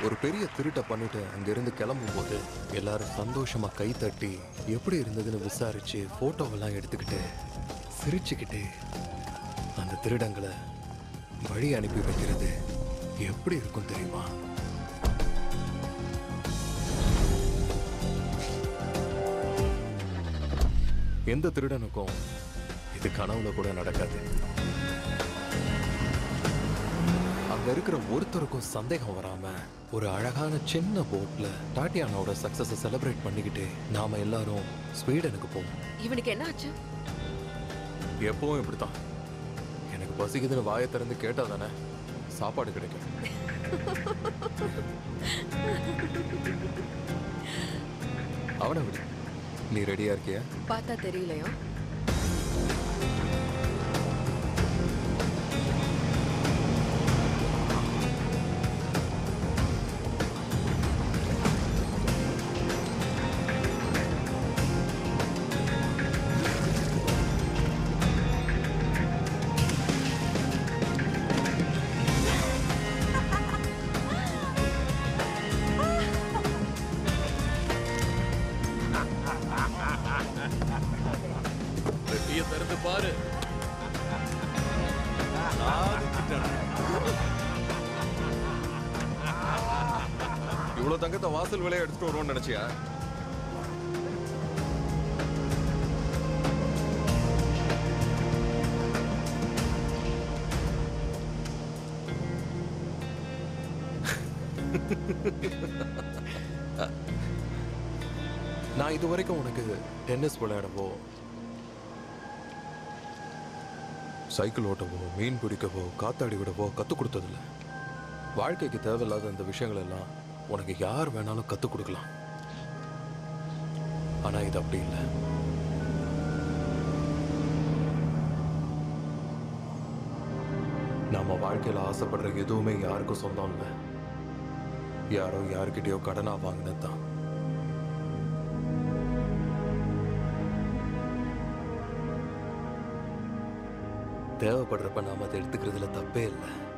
ஒரு பெரிய திருட்டை பண்ணிட்டு அங்கிருந்து கிளம்பும்போது எல்லாரும் சந்தோஷமா கை தட்டி எப்படி இருந்ததுன்னு விசாரிச்சு போட்டோவெல்லாம் எடுத்துக்கிட்டு சிரிச்சுக்கிட்டு அந்த திருடங்களை வழி அனுப்பி வைக்கிறது எப்படி இருக்கும் தெரியுமா எந்த திருடனுக்கும் இது கனவுல கூட நடக்காது அங்க இருக்கிற ஒருத்தருக்கும் சந்தேகம் வராம ஒரு அழகான சின்ன போட்ல டாட்டியானாவோட சக்சஸ செலிப்ரேட் பண்ணிக்கிட்டு நாம எல்லாரும் ஸ்வீடனுக்கு போவோம் இவனுக்கு என்ன ஆச்சு எப்பவும் இப்படித்தான் எனக்கு பசிக்குதுன்னு வாயை திறந்து கேட்டா தானே சாப்பாடு கிடைக்கும் அவனை விடு நீ ரெடியா இருக்கியா பார்த்தா தெரியலையா ரெட்டிய திறந்து பாரு இவ்வளவு தங்கத்தை வாசல் விலையை எடுத்துட்டு வருவோம்னு நினைச்சியா நான் இது வரைக்கும் உனக்கு டென்னிஸ் விளையாடவோ சைக்கிள் ஓட்டவோ மீன் பிடிக்கவோ காத்தாடி விடவோ கற்றுக் கொடுத்ததில்ல வாழ்க்கைக்கு தேவையில்லாத இந்த விஷயங்கள் எல்லாம் உனக்கு யார் வேணாலும் கற்றுக் கொடுக்கலாம் ஆனால் இது அப்படி இல்லை நம்ம வாழ்க்கையில் ஆசைப்படுற எதுவுமே யாருக்கும் சொந்தம் இல்லை யாரோ யாருக்கிட்டயோ கடனா வாங்கினது தான் தேவைப்படுறப்ப நாம அதை எடுத்துக்கிறதுல தப்பே இல்லை